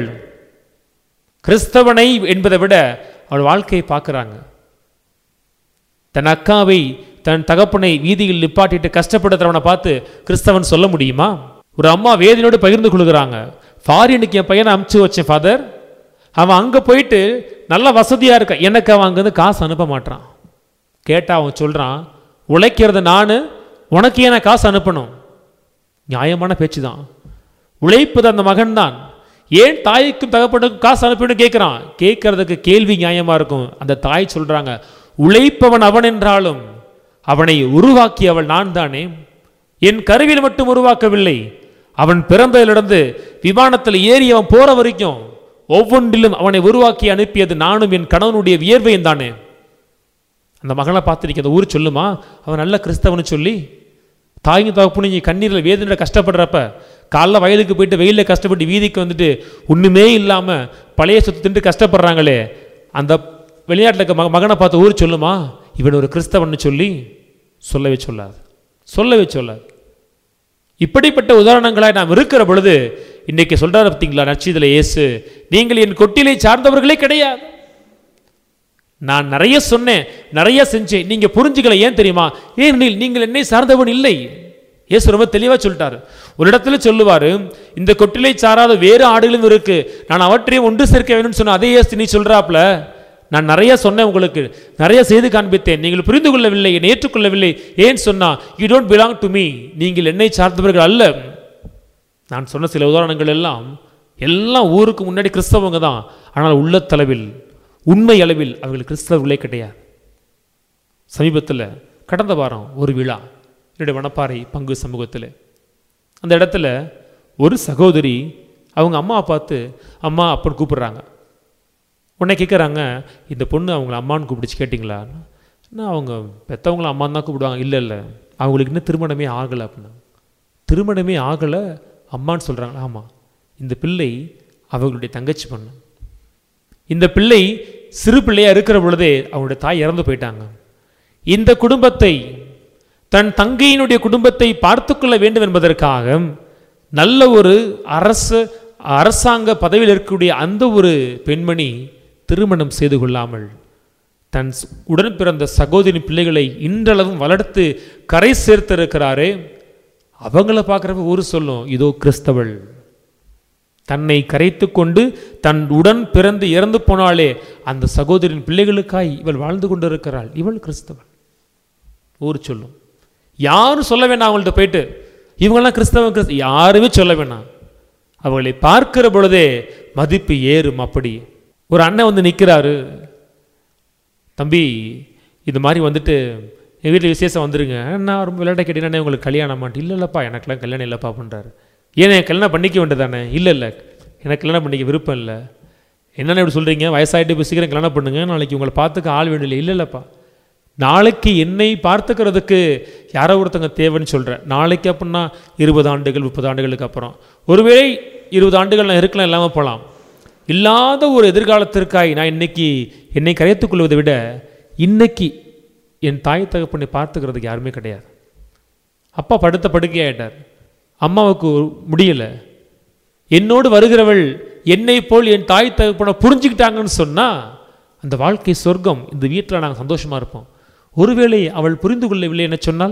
கிறிஸ்தவனை என்பதை விட அவள் வாழ்க்கையை பார்க்குறாங்க தன் அக்காவை தன் தகப்பனை வீதியில் நிப்பாட்டிட்டு கஷ்டப்படுத்துறவனை பார்த்து கிறிஸ்தவன் சொல்ல முடியுமா ஒரு அம்மா வேதனையோடு பகிர்ந்து கொள்கிறாங்க ஃபாரினுக்கு என் பையனை அமுச்சு வச்சேன் ஃபாதர் அவன் அங்கே போயிட்டு நல்ல வசதியாக இருக்க எனக்கு அவன் அங்கேருந்து காசு அனுப்ப மாட்டான் கேட்டால் அவன் சொல்கிறான் உழைக்கிறது நான் உனக்கு ஏன் நான் காசு அனுப்பணும் நியாயமான பேச்சு தான் உழைப்பது அந்த மகன் தான் ஏன் தாய்க்கும் தகப்பனுக்கும் காசு அனுப்பணும்னு கேட்குறான் கேட்கறதுக்கு கேள்வி நியாயமாக இருக்கும் அந்த தாய் சொல்கிறாங்க உழைப்பவன் அவன் என்றாலும் அவனை உருவாக்கியவள் நான் தானே என் கருவில் மட்டும் உருவாக்கவில்லை அவன் பிறந்ததிலிருந்து விமானத்தில் ஏறி அவன் போற வரைக்கும் ஒவ்வொன்றிலும் அவனை உருவாக்கி அனுப்பியது நானும் என் கணவனுடைய வியர்வையும் தானே அந்த மகனை பார்த்துருக்க அந்த ஊர் சொல்லுமா அவன் நல்ல கிறிஸ்தவன்னு சொல்லி தாய்ங்க தகப்புன்னு நீ கண்ணீரில் வேதனையில் கஷ்டப்படுறப்ப காலைல வயலுக்கு போயிட்டு வெயிலில் கஷ்டப்பட்டு வீதிக்கு வந்துட்டு ஒன்றுமே இல்லாமல் பழைய சொத்து தின்று கஷ்டப்படுறாங்களே அந்த வெளிநாட்டில் இருக்க மக மகனை பார்த்த ஊர் சொல்லுமா இவன் ஒரு கிறிஸ்தவன்னு சொல்லி சொல்லவே சொல்லாது சொல்லவே சொல்லாது இப்படிப்பட்ட உதாரணங்களாய் நாம் இருக்கிற பொழுது இன்னைக்கு சொல்றாரு பார்த்தீங்களா நச்சிதில் இயேசு நீங்கள் என் கொட்டிலை சார்ந்தவர்களே கிடையாது நான் நிறைய சொன்னேன் நிறைய செஞ்சேன் நீங்க புரிஞ்சுக்கல ஏன் தெரியுமா ஏனெனில் நீங்கள் என்னை சார்ந்தவன் இல்லை இயேசு ரொம்ப தெளிவா சொல்லிட்டாரு ஒரு இடத்துல சொல்லுவாரு இந்த கொட்டிலை சாராத வேறு ஆடுகளும் இருக்கு நான் அவற்றையும் ஒன்று சேர்க்க வேணும்னு சொன்ன அதே இயேசு நீ சொல்றாப்ல நான் நிறைய சொன்னேன் உங்களுக்கு நிறைய செய்து காண்பித்தேன் நீங்கள் புரிந்து கொள்ளவில்லை என்னை ஏற்றுக்கொள்ளவில்லை ஏன் சொன்னா you don't belong to me நீங்கள் என்னை சார்ந்தவர்கள் அல்ல நான் சொன்ன சில உதாரணங்கள் எல்லாம் எல்லாம் ஊருக்கு முன்னாடி கிறிஸ்தவங்க தான் ஆனால் உள்ளத்தளவில் உண்மை அளவில் அவர்கள் கிறிஸ்தவர்களே கிடையாது சமீபத்தில் கடந்த வாரம் ஒரு விழா என்னுடைய வனப்பாறை பங்கு சமூகத்தில் அந்த இடத்துல ஒரு சகோதரி அவங்க அம்மாவை பார்த்து அம்மா அப்பன்னு கூப்பிடுறாங்க உடனே கேட்குறாங்க இந்த பொண்ணு அவங்கள அம்மான்னு கூப்பிடுச்சு கேட்டிங்களா நான் அவங்க பெற்றவங்கள அம்மான்னு தான் கூப்பிடுவாங்க இல்லை இல்லை அவங்களுக்கு இன்னும் திருமணமே ஆகலை அப்படின்னா திருமணமே ஆகலை அம்மான்னு சொல்கிறாங்க ஆமாம் இந்த பிள்ளை அவர்களுடைய தங்கச்சி பொண்ணு இந்த பிள்ளை சிறு பிள்ளையா இருக்கிற பொழுதே அவங்களுடைய தாய் இறந்து போயிட்டாங்க இந்த குடும்பத்தை தன் தங்கையினுடைய குடும்பத்தை பார்த்துக்கொள்ள வேண்டும் என்பதற்காக நல்ல ஒரு அரசு அரசாங்க பதவியில் இருக்கக்கூடிய அந்த ஒரு பெண்மணி திருமணம் செய்து கொள்ளாமல் தன் ஸ்- உடன் பிறந்த சகோதரி பிள்ளைகளை இன்றளவும் வளர்த்து கரை சேர்த்திருக்கிறாரே அவங்கள பார்க்குறப்ப ஊர் சொல்லும் இதோ கிறிஸ்தவள் தன்னை கரைத்து கொண்டு தன் உடன் பிறந்து இறந்து போனாலே அந்த சகோதரின் பிள்ளைகளுக்காய் இவள் வாழ்ந்து கொண்டிருக்கிறாள் இவள் கிறிஸ்தவள் ஊர் சொல்லும் யாரும் சொல்ல வேண்டாம் அவங்கள்ட்ட போயிட்டு இவங்கெல்லாம் கிறிஸ்தவ கிறிஸ்த யாருமே சொல்ல வேண்டாம் அவளை பார்க்கிற பொழுதே மதிப்பு ஏறும் அப்படி ஒரு அண்ணன் வந்து நிற்கிறாரு தம்பி இது மாதிரி வந்துட்டு எங்கள் வீட்டில் விசேஷம் வந்துருங்க நான் ரொம்ப விளையாட்ட கேட்டீங்கன்னா உங்களுக்கு கல்யாணம் மாட்டேன் இல்லை இல்லைப்பா எனக்கெல்லாம் கல்யாணம் இல்லைப்பா அப்படின்றாரு ஏன் எனக்கு கல்யாணம் பண்ணிக்க வேண்டியதானே இல்லை இல்லை எனக்கு கல்யாணம் பண்ணிக்க விருப்பம் இல்லை என்னென்ன இப்படி சொல்கிறீங்க வயசாகிட்டு இப்போ சீக்கிரம் கல்யாணம் பண்ணுங்க நாளைக்கு உங்களை பார்த்துக்க ஆள் வேண்டிய இல்லை இல்லைப்பா நாளைக்கு என்னை பார்த்துக்கிறதுக்கு யாரோ ஒருத்தங்க தேவைன்னு சொல்கிறேன் நாளைக்கு அப்படின்னா இருபது ஆண்டுகள் முப்பது ஆண்டுகளுக்கு அப்புறம் ஒருவேளை இருபது ஆண்டுகள் நான் இருக்கலாம் இல்லாமல் போகலாம் இல்லாத ஒரு எதிர்காலத்திற்காய் நான் இன்னைக்கு என்னை கரைத்துக் கொள்வதை விட இன்னைக்கு என் தாய் தகப்பனை பார்த்துக்கிறதுக்கு யாருமே கிடையாது அப்பா படுத்த படுக்கையாயிட்டார் அம்மாவுக்கு முடியல என்னோடு வருகிறவள் என்னை போல் என் தாய் தகப்பனை புரிஞ்சுக்கிட்டாங்கன்னு சொன்னா அந்த வாழ்க்கை சொர்க்கம் இந்த வீட்டில் நாங்கள் சந்தோஷமா இருப்போம் ஒருவேளை அவள் புரிந்து கொள்ளவில்லை என சொன்னால்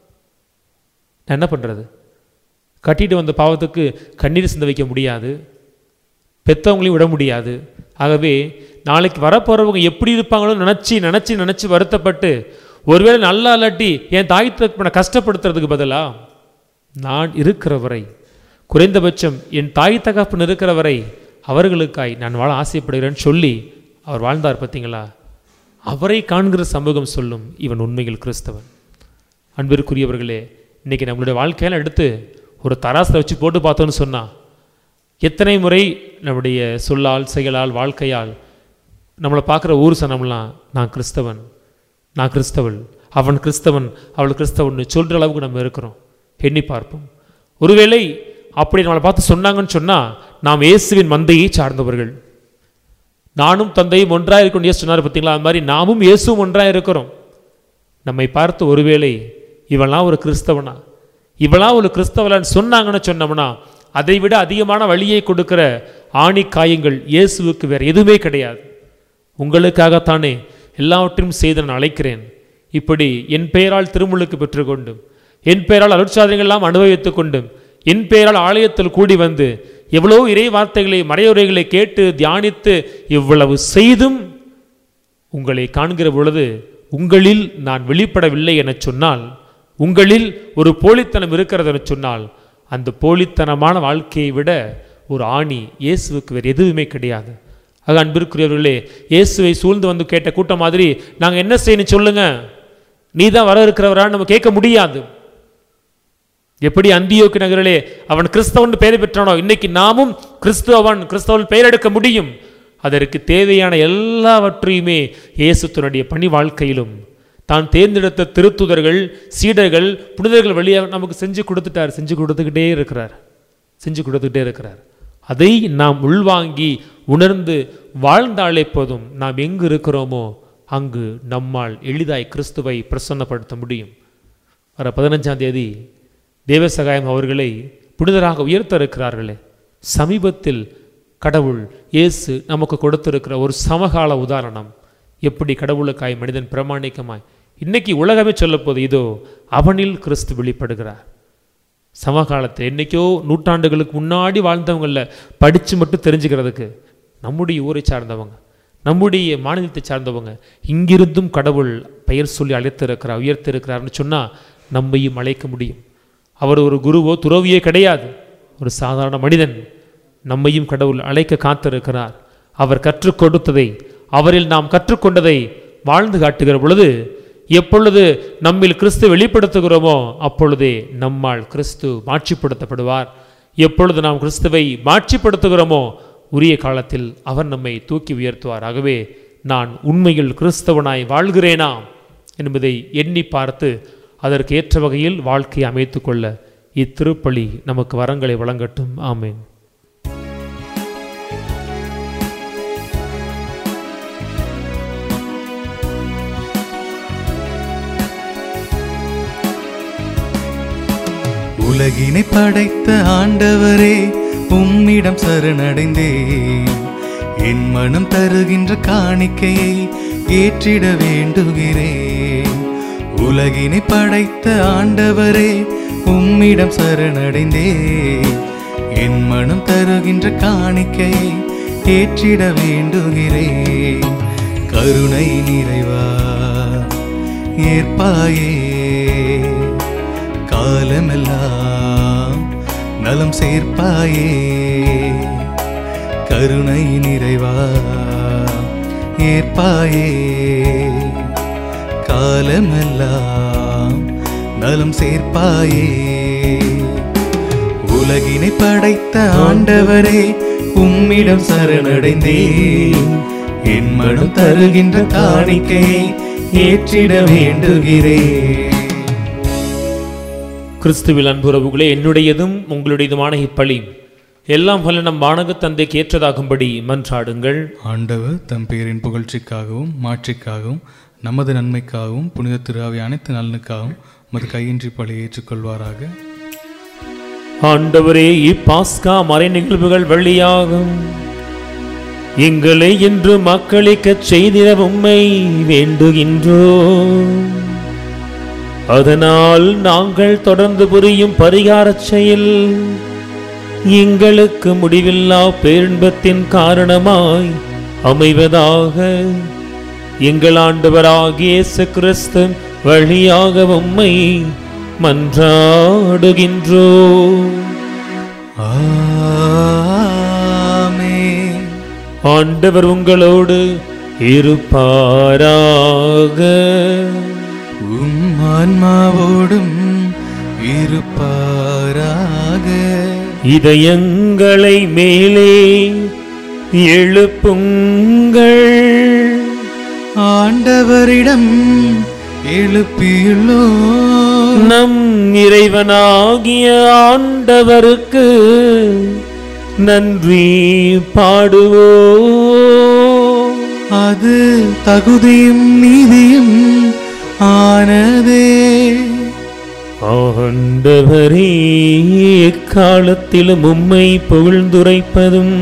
நான் என்ன பண்றது கட்டிட்டு வந்த பாவத்துக்கு கண்ணீர் சிந்த வைக்க முடியாது பெத்தவங்களையும் விட முடியாது ஆகவே நாளைக்கு வரப்போறவங்க எப்படி இருப்பாங்களோ நினச்சி நினச்சி நினச்சி வருத்தப்பட்டு ஒருவேளை நல்லா இல்லாட்டி என் தாய் தகப்பனை கஷ்டப்படுத்துறதுக்கு பதிலா நான் இருக்கிற வரை குறைந்தபட்சம் என் தாய் தகப்பன் இருக்கிற வரை அவர்களுக்காய் நான் வாழ ஆசைப்படுகிறேன்னு சொல்லி அவர் வாழ்ந்தார் பார்த்தீங்களா அவரை காண்கிற சமூகம் சொல்லும் இவன் உண்மையில் கிறிஸ்தவன் அன்பிற்குரியவர்களே இன்னைக்கு நம்மளுடைய வாழ்க்கையில எடுத்து ஒரு தராசை வச்சு போட்டு பார்த்தோன்னு சொன்னா எத்தனை முறை நம்முடைய சொல்லால் செயலால் வாழ்க்கையால் நம்மளை பார்க்குற ஊர் சனம்லாம் நான் கிறிஸ்தவன் நான் கிறிஸ்தவள் அவன் கிறிஸ்தவன் அவள் கிறிஸ்தவன் சொல்கிற அளவுக்கு நம்ம இருக்கிறோம் எண்ணி பார்ப்போம் ஒருவேளை அப்படி நம்மளை பார்த்து சொன்னாங்கன்னு சொன்னால் நாம் இயேசுவின் மந்தையை சார்ந்தவர்கள் நானும் தந்தையும் ஒன்றாக இருக்கணும் இயேசு சொன்னார் பார்த்தீங்களா அது மாதிரி நாமும் இயேசுவும் ஒன்றாக இருக்கிறோம் நம்மை பார்த்து ஒருவேளை இவெல்லாம் ஒரு கிறிஸ்தவனா இவெல்லாம் ஒரு கிறிஸ்தவலான்னு சொன்னாங்கன்னு சொன்னோம்னா அதை விட அதிகமான வழியை கொடுக்கிற ஆணி காயங்கள் இயேசுவுக்கு வேற எதுவுமே கிடையாது உங்களுக்காகத்தானே எல்லாவற்றையும் செய்து நான் அழைக்கிறேன் இப்படி என் பெயரால் திருமுழுக்கு பெற்றுக்கொண்டும் என் பெயரால் அருட்சாதனைகள் எல்லாம் அனுபவித்துக் கொண்டும் என் பெயரால் ஆலயத்தில் கூடி வந்து எவ்வளோ இறை வார்த்தைகளை மறையுரைகளை கேட்டு தியானித்து இவ்வளவு செய்தும் உங்களை காண்கிற பொழுது உங்களில் நான் வெளிப்படவில்லை என சொன்னால் உங்களில் ஒரு போலித்தனம் இருக்கிறது என சொன்னால் அந்த போலித்தனமான வாழ்க்கையை விட ஒரு ஆணி இயேசுவுக்கு வேறு எதுவுமே கிடையாது ஆக அன்பிற்குரியவர்களே இயேசுவை சூழ்ந்து வந்து கேட்ட கூட்டம் மாதிரி நாங்கள் என்ன செய்யணும் சொல்லுங்க நீ தான் வர இருக்கிறவரான்னு நம்ம கேட்க முடியாது எப்படி அந்தியோக்கு நகரிலே அவன் கிறிஸ்தவன் பெயர் பெற்றானோ இன்னைக்கு நாமும் கிறிஸ்துவன் கிறிஸ்தவன் பெயரெடுக்க முடியும் அதற்கு தேவையான எல்லாவற்றையுமே இயேசு தன்னுடைய பணி வாழ்க்கையிலும் தான் தேர்ந்தெடுத்த திருத்துதர்கள் சீடர்கள் புனிதர்கள் வழியாக நமக்கு செஞ்சு கொடுத்துட்டார் செஞ்சு கொடுத்துக்கிட்டே இருக்கிறார் செஞ்சு கொடுத்துக்கிட்டே இருக்கிறார் அதை நாம் உள்வாங்கி உணர்ந்து வாழ்ந்தாலே போதும் நாம் எங்கு இருக்கிறோமோ அங்கு நம்மால் எளிதாய் கிறிஸ்துவை பிரசன்னப்படுத்த முடியும் வர பதினஞ்சாம் தேதி தேவசகாயம் அவர்களை புனிதராக உயர்த்த இருக்கிறார்களே சமீபத்தில் கடவுள் இயேசு நமக்கு கொடுத்திருக்கிற ஒரு சமகால உதாரணம் எப்படி கடவுளுக்காய் மனிதன் பிரமாணிக்கமாய் இன்னைக்கு உலகமே சொல்லப்போது இதோ அவனில் கிறிஸ்து வெளிப்படுகிறார் சமகாலத்தில் என்னைக்கோ நூற்றாண்டுகளுக்கு முன்னாடி வாழ்ந்தவங்கள படித்து மட்டும் தெரிஞ்சுக்கிறதுக்கு நம்முடைய ஊரை சார்ந்தவங்க நம்முடைய மாநிலத்தை சார்ந்தவங்க இங்கிருந்தும் கடவுள் பெயர் சொல்லி அழைத்திருக்கிறார் உயர்த்திருக்கிறார்னு சொன்னால் நம்மையும் அழைக்க முடியும் அவர் ஒரு குருவோ துறவியோ கிடையாது ஒரு சாதாரண மனிதன் நம்மையும் கடவுள் அழைக்க காத்திருக்கிறார் அவர் கற்றுக் கொடுத்ததை அவரில் நாம் கற்றுக்கொண்டதை வாழ்ந்து காட்டுகிற பொழுது எப்பொழுது நம்மில் கிறிஸ்து வெளிப்படுத்துகிறோமோ அப்பொழுதே நம்மால் கிறிஸ்து மாட்சிப்படுத்தப்படுவார் எப்பொழுது நாம் கிறிஸ்துவை மாட்சிப்படுத்துகிறோமோ உரிய காலத்தில் அவர் நம்மை தூக்கி உயர்த்துவார் ஆகவே நான் உண்மையில் கிறிஸ்தவனாய் வாழ்கிறேனா என்பதை எண்ணி பார்த்து அதற்கு ஏற்ற வகையில் வாழ்க்கையை அமைத்துக் கொள்ள இத்திருப்பலி நமக்கு வரங்களை வழங்கட்டும் ஆமேன் உலகினை படைத்த ஆண்டவரே உம்மிடம் சரணடைந்தேன் என் மனம் தருகின்ற காணிக்கையை ஏற்றிட வேண்டுகிறேன் உலகினை படைத்த ஆண்டவரே உம்மிடம் சரணடைந்தேன் என் மனம் தருகின்ற காணிக்கையை ஏற்றிட வேண்டுகிறேன் கருணை நிறைவா ஏற்பாயே காலமெல்லாம் நலம் சேர்ப்பாயே கருணை நிறைவா ஏற்பாயே காலமெல்லாம் நலம் சேர்ப்பாயே உலகினை படைத்த ஆண்டவரே உம்மிடம் சரணடைந்தேன் என் மனம் தருகின்ற காணிக்கையை ஏற்றிட வேண்டுகிறேன் கிறிஸ்துவில் அன்புறவுகளே என்னுடையதும் உங்களுடையதுமான இப்பலி எல்லாம் வல்ல நம் வானக தந்தைக்கு ஏற்றதாகும்படி மன்றாடுங்கள் ஆண்டவர் தம் பெயரின் புகழ்ச்சிக்காகவும் மாட்சிக்காகவும் நமது நன்மைக்காகவும் புனித திருவாவி அனைத்து நலனுக்காகவும் மது கையின்றி பழி ஏற்றுக்கொள்வாராக ஆண்டவரே இப்பாஸ்கா மறை நிகழ்வுகள் வழியாகும் எங்களை இன்று மக்களிக்கச் செய்திட உம்மை வேண்டுகின்றோம் அதனால் நாங்கள் தொடர்ந்து புரியும் பரிகாரச் செயல் எங்களுக்கு முடிவில்லா பேரின்பத்தின் காரணமாய் அமைவதாக எங்கள் ஆண்டவராகிய இயேசு கிறிஸ்து வழியாக உம்மை மன்றாடுகின்றோம் ஆமென் ஆண்டவர் உங்களோடு இருப்பாராக உம் ஆன்மாவோடும் இருப்பாராக இதயங்களை மேலே எழுப்புங்கள் ஆண்டவரிடம் எழுப்பியுள்ளோ நம் இறைவனாகிய ஆண்டவருக்கு நன்றி பாடுவோம் அது தகுதியும் நீதியும் ஆனதே ஆண்டவரே எக்காலத்திலும் உம்மை புகழ்ந்துரைப்பதும்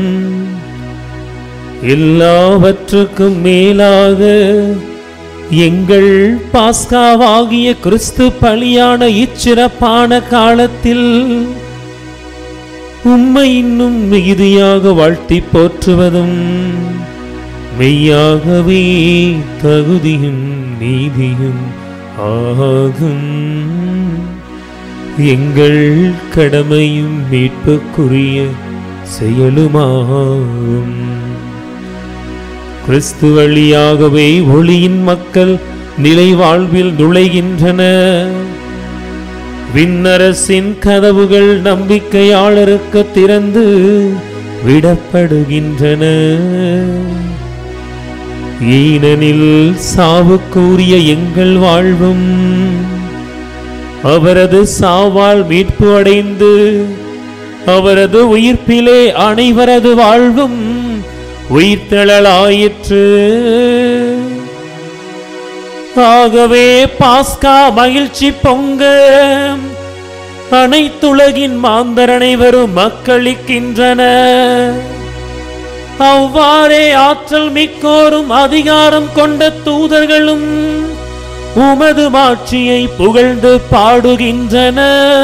எல்லாவற்றுக்கும் மேலாக எங்கள் பாஸ்காவாகிய கிறிஸ்து பலியான இச்சிறப்பான காலத்தில் உம்மை இன்னும் மிகுதியாக வாழ்த்தி போற்றுவதும் மெய்யாகவே தகுதியும் நீதியும் ஆகும் எங்கள் கடமையும் மீட்புக்குரிய செயலுமாகும் கிறிஸ்து வழியாகவே ஒளியின் மக்கள் நிலை வாழ்வில் நுழைகின்றனர் விண்ணரசின் கதவுகள் நம்பிக்கையாளருக்கு திறந்து விடப்படுகின்றன ஏனெனில் சாவுக்கூறிய எங்கள் வாழ்வும் அவரது சாவால் மீட்பு அடைந்து அவரது உயிர்ப்பிலே அனைவரது வாழ்வும் உயிர்த்தெழலாயிற்று ஆகவே பாஸ்கா மகிழ்ச்சி பொங்க அனைத்துலகின் மாந்தர் அனைவரும் மக்களிக்கின்றன அவ்வாறே ஆற்றல் மிக்கோரும் அதிகாரம் கொண்ட தூதர்களும் உமது மாட்சியை புகழ்ந்து பாடுகின்றன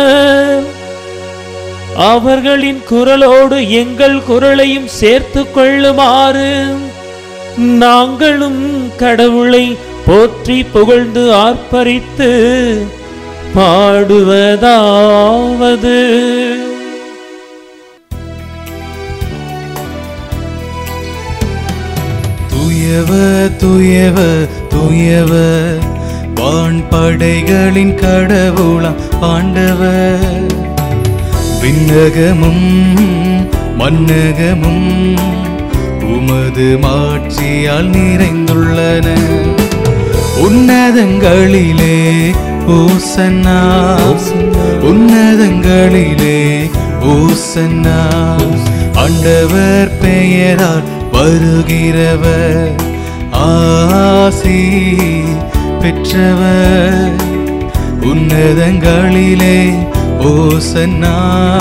அவர்களின் குரலோடு எங்கள் குரலையும் சேர்த்து கொள்ளுமாறு நாங்களும் கடவுளை போற்றி புகழ்ந்து ஆர்ப்பரித்து பாடுவதாவது தூயவ தூயவ தூயவ வான் படைகளின் கடவுளாம் ஆண்டவர் விண்ணகமும் மன்னகமும் உமது மாட்சியால் நிறைந்துள்ளன உன்னதங்களிலே ஓசன்னா உன்னதங்களிலே ஓசன்னா ஆண்டவர் பெயரால் வருகிறவர் ஆசி பெற்றவர் உன்னதங்களிலே ஓசன்னா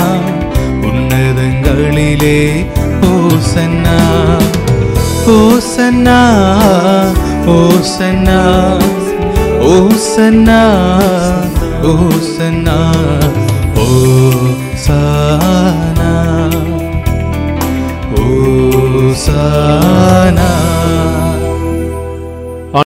உன்னதங்களிலே ஓசன்னா ஓசன்னா ஓசன்னா ஓசன்னா ஓசன்னா ஓசானா ஓசானா